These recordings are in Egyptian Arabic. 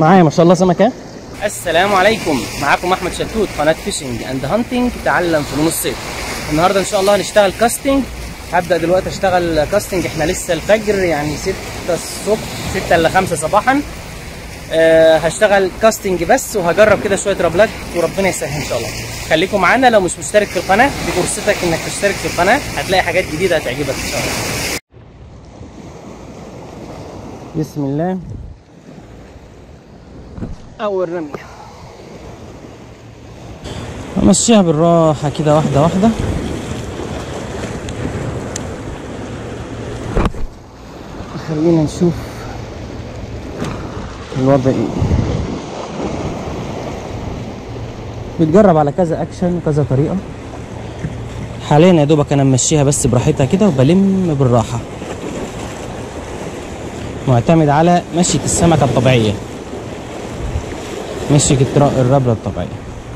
معايا ما شاء الله سمكه السلام عليكم معاكم احمد شتوت قناه فيشنج اند هانتنج تعلم فنون الصيد النهارده ان شاء الله هنشتغل كاستنج هبدا دلوقتي اشتغل كاستنج احنا لسه الفجر يعني 6 الصبح 6 الا 5 صباحا أه هشتغل كاستنج بس وهجرب كده شويه رابلات وربنا يسهل ان شاء الله خليكم معانا لو مش مشترك في القناه دي فرصتك انك تشترك في القناه هتلاقي حاجات جديده هتعجبك ان شاء الله بسم الله اول رميه امشيها بالراحه كده واحده واحده خلينا نشوف الوضع ايه بتجرب على كذا اكشن وكذا طريقه حاليا يا دوبك انا ممشيها بس براحتها كده وبلم بالراحه معتمد على مشية السمكة الطبيعية مشية الربلة الطبيعية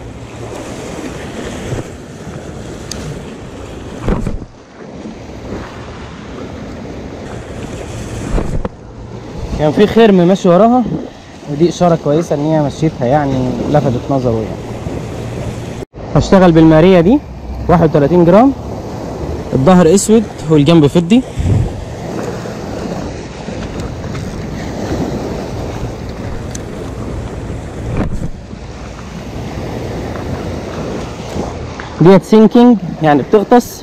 كان في خرم ماشي وراها ودي اشاره كويسه ان هي مشيتها يعني لفتت نظره يعني هشتغل بالماريه دي 31 جرام الظهر اسود والجنب فضي ديت سينكينج يعني بتغطس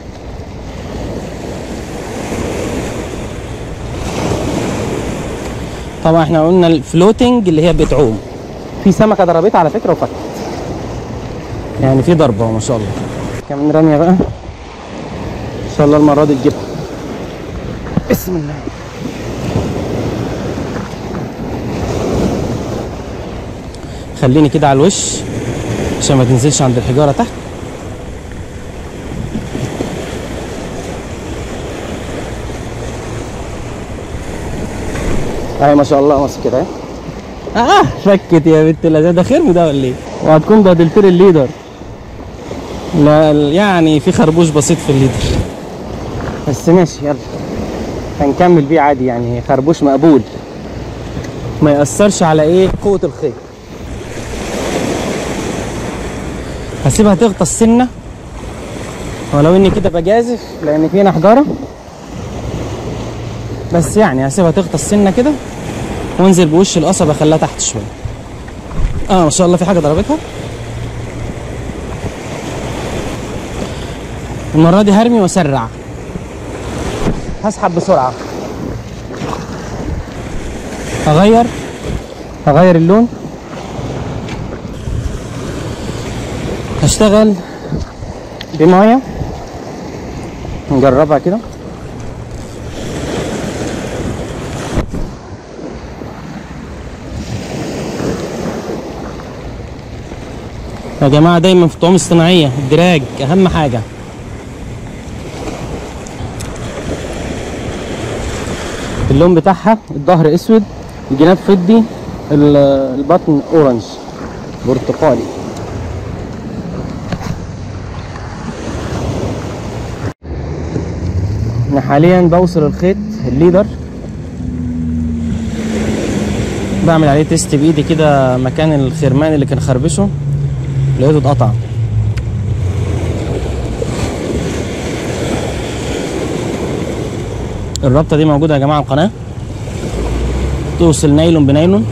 طبعا احنا قلنا الفلوتنج اللي هي بتعوم في سمكه ضربتها على فكره وفكت يعني في ضربه ما شاء الله كمان رميه بقى ان شاء الله المره دي تجيبها بسم الله خليني كده على الوش عشان ما تنزلش عند الحجاره تحت اهي ما شاء الله ماسك كده اه فكت يا بنت اللذيذ ده خرم ده ولا ايه؟ وهتكون بدلت لي الليدر لا يعني في خربوش بسيط في الليدر بس ماشي يلا هنكمل بيه عادي يعني خربوش مقبول ما يأثرش على ايه قوة الخيط هسيبها تغطس سنة ولو اني كده بجازف لان فينا حجارة بس يعني هسيبها تغطس سنة كده وانزل بوش القصب اخليها تحت شوية اه ما شاء الله في حاجة ضربتها المرة دي هرمي واسرع هسحب بسرعة هغير هغير اللون هشتغل بمية نجربها كده يا جماعة دايما في الطعوم الصناعية الدراج أهم حاجة اللون بتاعها الظهر اسود الجناب فضي البطن اورنج برتقالي انا حاليا بوصل الخيط الليدر بعمل عليه تيست بايدي كده مكان الخرمان اللي كان خربشه لقيته اتقطع الرابطه دي موجوده يا جماعه على القناه توصل نايلون بنايلون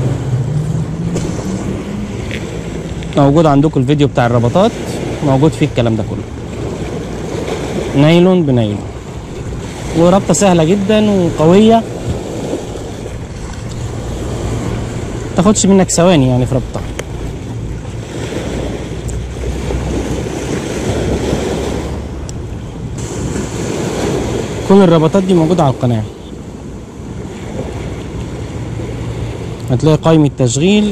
موجود عندكم الفيديو بتاع الربطات موجود فيه الكلام ده كله نايلون بنايلون وربطه سهله جدا وقويه تاخدش منك ثواني يعني في ربطه كل الربطات دي موجودة على القناة هتلاقي قائمة تشغيل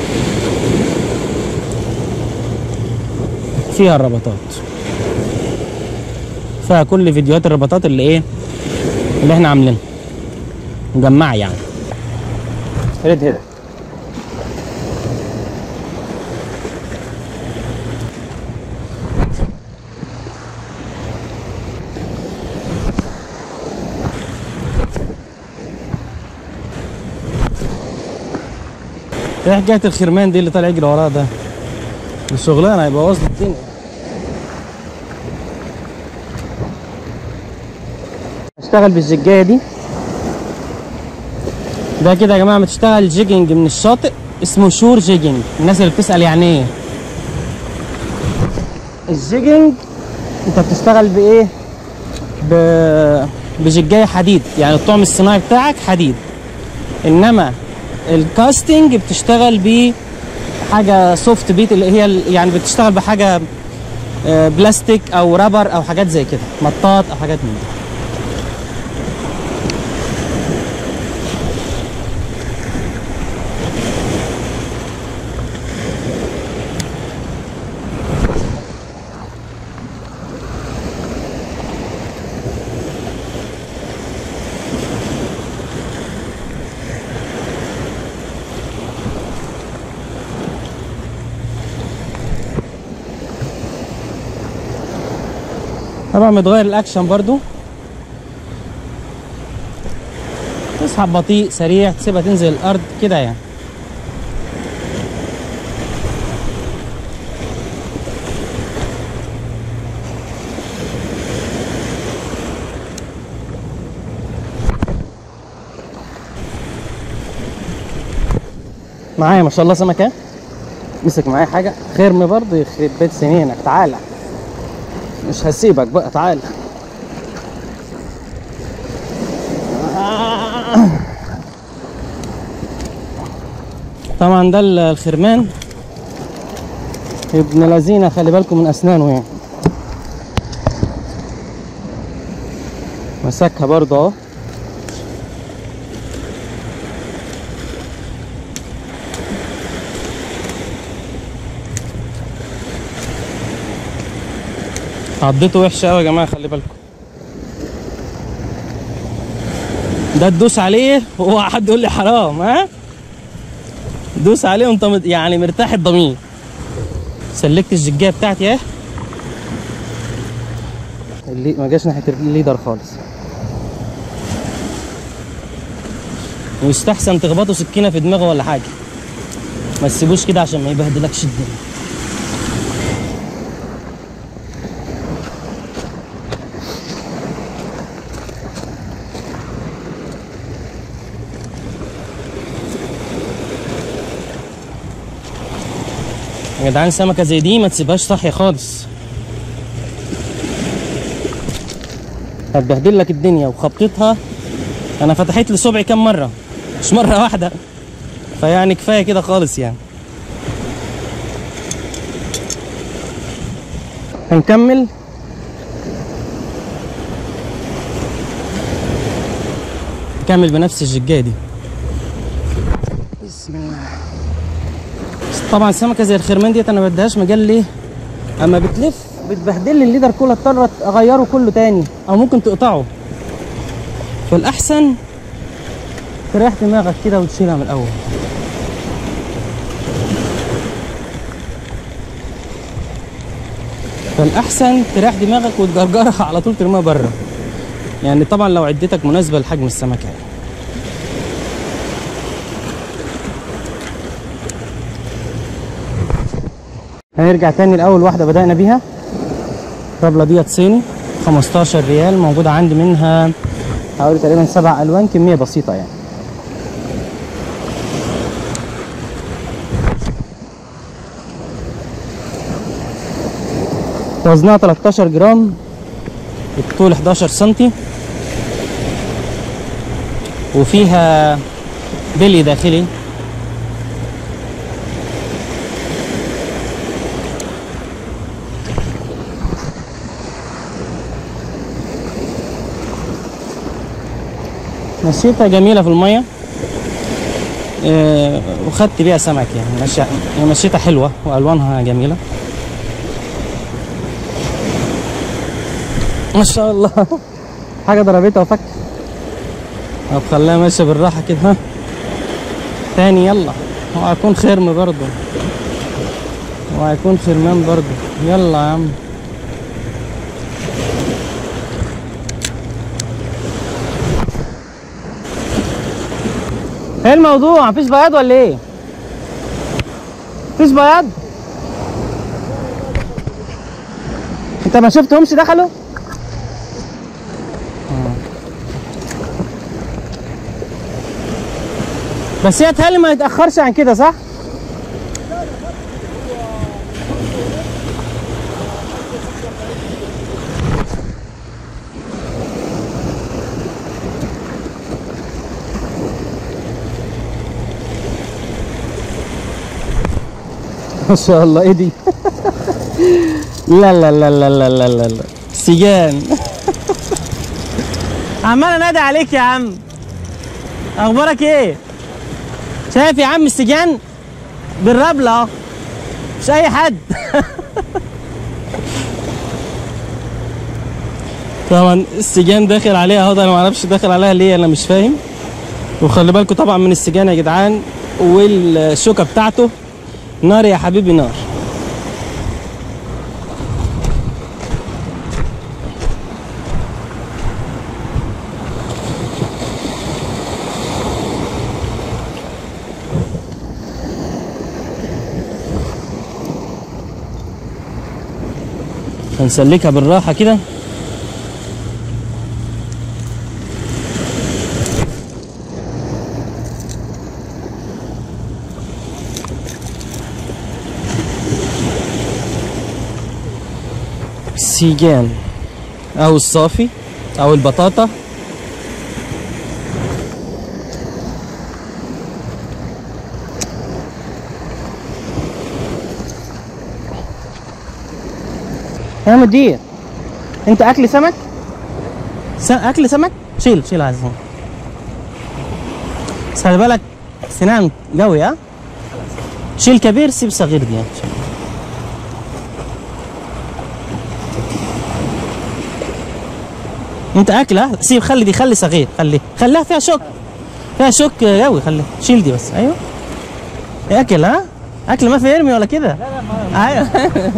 فيها الربطات فيها كل فيديوهات الربطات اللي ايه اللي احنا عاملينها مجمعة يعني ريد هيد ايه حكايه الخرمان دي اللي طالع يجري وراه ده دي شغلانه هيبوظ لي الدنيا اشتغل بالزجايه دي ده كده يا جماعه بتشتغل جيجنج من الشاطئ اسمه شور جيجنج الناس اللي بتسال يعني ايه الجيجنج انت بتشتغل بايه ب... بججايه حديد يعني الطعم الصناعي بتاعك حديد انما الكاستنج بتشتغل ب حاجه سوفت بيت اللي هي ال- يعني بتشتغل بحاجه آه، بلاستيك او رابر او حاجات زي كده مطاط او حاجات من دي طبعا متغير الاكشن برضو تسحب بطيء سريع تسيبها تنزل الارض كده يعني معايا ما شاء الله سمكه مسك معايا حاجه خرم برضه يخرب بيت سنينك تعالى مش هسيبك بقى تعالى طبعا ده ال- الخرمان ابن لذينه خلي بالكم من اسنانه يعني مسكها برضه اهو عضته وحشه قوي يا جماعه خلي بالكم ده تدوس عليه هو حد يقول لي حرام ها دوس عليه وانت مت- يعني مرتاح الضمير سلكت الججايه بتاعتي اهي اللي ما جاش ناحيه الليدر خالص ويستحسن تخبطوا سكينه في دماغه ولا حاجه ما تسيبوش كده عشان ما يبهدلكش الدنيا يا جدعان سمكه زي دي ما تسيبهاش صاحيه خالص هتبهدل لك الدنيا وخبطتها انا فتحت لي صبعي كام مره مش مره واحده فيعني كفايه كده خالص يعني هنكمل نكمل بنفس الججايه دي بسم الله طبعا سمكه زي الخرمان ديت انا ما بديهاش مجال ليه اما بتلف بتبهدل لي الليدر كله اضطر اغيره كله تاني او ممكن تقطعه فالاحسن تريح دماغك كده وتشيلها من الاول فالاحسن تريح دماغك وتجرجرها على طول ترميها بره يعني طبعا لو عدتك مناسبه لحجم السمكه يعني. هنرجع تاني لأول واحدة بدأنا بيها الربلة ديت صيني 15 ريال موجودة عندي منها حوالي تقريبا سبع ألوان كمية بسيطة يعني وزنها 13 جرام الطول 11 سنتي وفيها بلي داخلي مشيتها جميلة في المية آه، وخدت بيها سمك يعني مشي يعني مشيتها حلوة وألوانها جميلة ما شاء الله حاجة ضربتها وفك طب خليها ماشية بالراحة كده ها تاني يلا وهيكون خرم برضه وهيكون خرمان برضه يلا يا عم ايه الموضوع مفيش بياض ولا ايه مفيش بياض انت ما شفتهمش دخلوا بس هي تهيألي ما يتأخرش عن كده صح؟ ما شاء الله ايه دي لا لا لا لا لا لا لا لا سجان عمال انادي عليك يا عم اخبارك ايه شايف يا عم السجان بالربل اهو مش اي حد طبعا السجان داخل عليها اهو ده انا ما اعرفش داخل عليها ليه انا مش فاهم وخلي بالكم طبعا من السجان يا جدعان والشوكه بتاعته نار يا حبيبي نار هنسلكها بالراحة كده السيجان او الصافي او البطاطا يا مدير انت اكل سمك س... اكل سمك شيل شيل عايز بس خلي بالك سنان قوي ها شيل كبير سيب صغير دي يعني. انت اكل ها سيب خلي دي خلي صغير خلي خليها فيها شوك فيها شوك قوي خلي شيل دي بس ايوه اكل ها اكل ما في يرمي ولا كده لا لا ما ايوه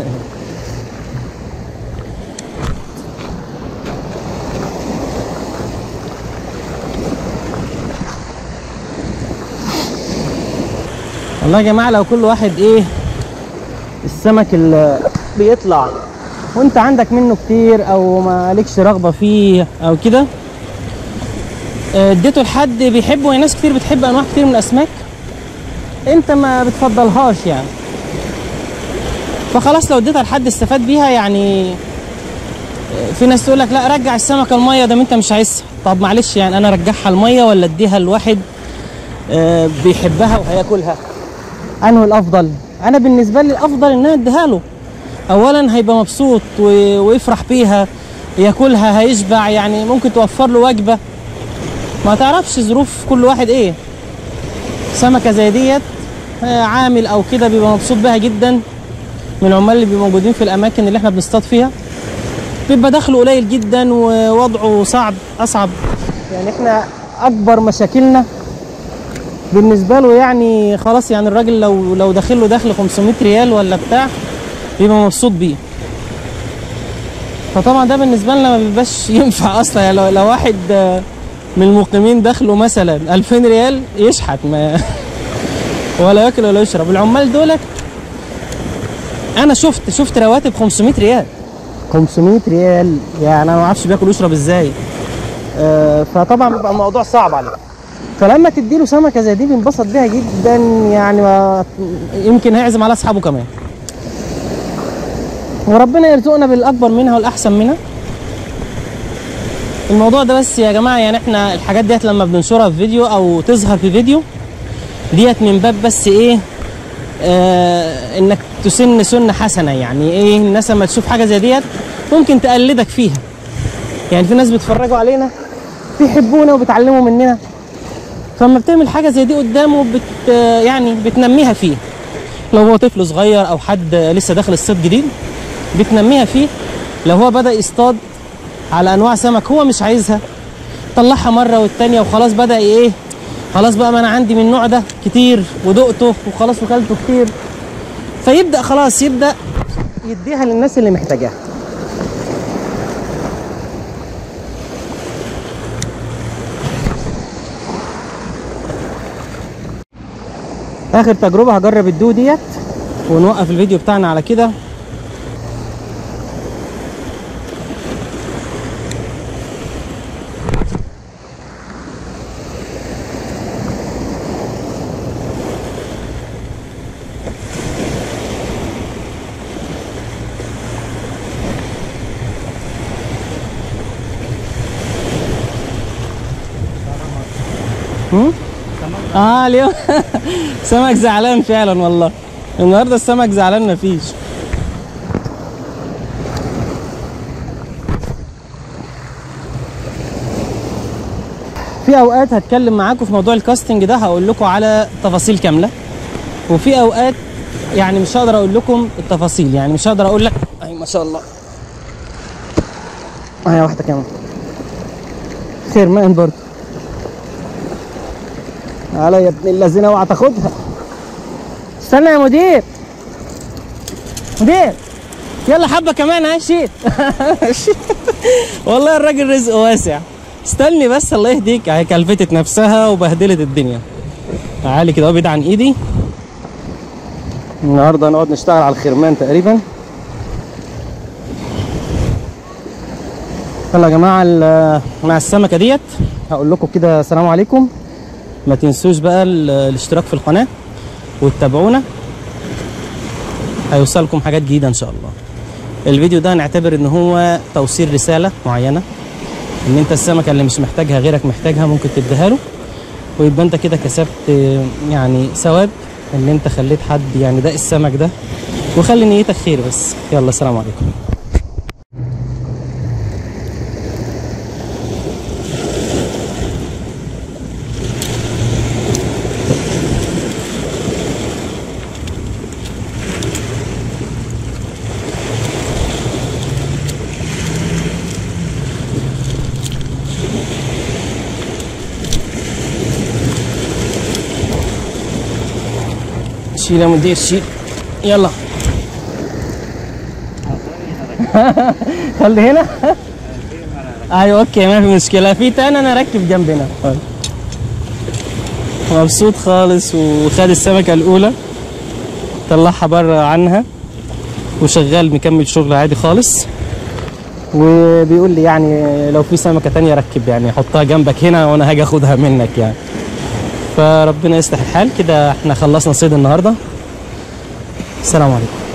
والله يا جماعه لو كل واحد ايه السمك اللي بيطلع وانت عندك منه كتير او ما لكش رغبه فيه او كده اه، اديته لحد بيحبه يعني ناس كتير بتحب انواع كتير من الاسماك انت ما بتفضلهاش يعني فخلاص لو اديتها لحد استفاد بيها يعني اه، في ناس تقول لك لا رجع السمكه الميه ده انت مش عايزها طب معلش يعني انا ارجعها الميه ولا اديها لواحد اه، بيحبها وهياكلها انه الافضل انا بالنسبه لي الافضل ان انا اديها له اولا هيبقى مبسوط و- ويفرح بيها ياكلها هيشبع يعني ممكن توفر له وجبه ما تعرفش ظروف كل واحد ايه سمكه زي ديت آه، عامل او كده بيبقى مبسوط بيها جدا من العمال اللي بيبقوا موجودين في الاماكن اللي احنا بنصطاد فيها بيبقى دخله قليل جدا ووضعه صعب اصعب يعني احنا اكبر مشاكلنا بالنسبه له يعني خلاص يعني الراجل لو لو داخل له دخل 500 ريال ولا بتاع بيبقى مبسوط بيه فطبعا ده بالنسبه لنا ما بيبقاش ينفع اصلا يعني لو, لو واحد آه، من المقيمين دخله مثلا 2000 ريال يشحت ما ولا ياكل ولا يشرب العمال دولت انا شفت شفت رواتب 500 ريال 500 ريال يعني انا ما اعرفش بياكل ويشرب ازاي آه، فطبعا بيبقى الموضوع صعب عليه فلما تديله سمكه زي دي بينبسط بيها جدا يعني ما يمكن هيعزم على اصحابه كمان وربنا يرزقنا بالاكبر منها والاحسن منها الموضوع ده بس يا جماعه يعني احنا الحاجات ديت لما بننشرها في فيديو او تظهر في فيديو ديت من باب بس ايه آه انك تسن سنه حسنه يعني ايه الناس لما تشوف حاجه زي ديت ممكن تقلدك فيها يعني في ناس بيتفرجوا علينا بيحبونا وبيتعلموا مننا فلما بتعمل حاجه زي دي قدامه بت يعني بتنميها فيه لو هو طفل صغير او حد لسه داخل الصيد جديد بتنميها فيه لو هو بدا يصطاد على انواع سمك هو مش عايزها طلعها مره والتانيه وخلاص بدا ايه خلاص بقى ما انا عندي من النوع ده كتير ودقته وخلاص وكلته كتير فيبدا خلاص يبدا يديها للناس اللي محتاجاها اخر تجربه هجرب الدو ديت ونوقف الفيديو بتاعنا على كده هم؟ اه اليوم سمك زعلان فعلا والله النهارده السمك زعلان مفيش في اوقات هتكلم معاكم في موضوع الكاستنج ده هقول لكم على تفاصيل كامله وفي اوقات يعني مش هقدر اقول لكم التفاصيل يعني مش هقدر اقول لك اي ما شاء الله اهي واحده كمان خير مان برضه تعالى يا ابن الذين اوعى تاخدها استنى يا مدير مدير يلا حبه كمان ها شيت والله الراجل رزقه واسع استني بس الله يهديك اهي كلفتت نفسها وبهدلت الدنيا تعالي كده ابعد عن ايدي النهارده هنقعد نشتغل على الخرمان تقريبا يلا يا جماعه ال- مع السمكه ديت هقول لكم كده السلام عليكم ما تنسوش بقى ال- الاشتراك في القناه وتتابعونا هيوصلكم حاجات جديده ان شاء الله الفيديو ده نعتبر ان هو توصيل رساله معينه ان انت السمكه اللي مش محتاجها غيرك محتاجها ممكن تديها له ويبقى انت كده كسبت آه، يعني ثواب ان انت خليت حد يعني ده السمك ده وخلي نيتك خير بس يلا السلام عليكم شيل يا مدير شيل يلا خلي هنا ايوه اوكي ما في مشكله في تاني انا اركب جنبنا مبسوط خالص وخد السمكه الاولى طلعها بره عنها وشغال مكمل شغل عادي خالص وبيقول لي يعني لو في سمكه تانية ركب يعني حطها جنبك هنا وانا هاجي اخدها منك يعني فربنا يصلح الحال كده احنا خلصنا صيد النهارده السلام عليكم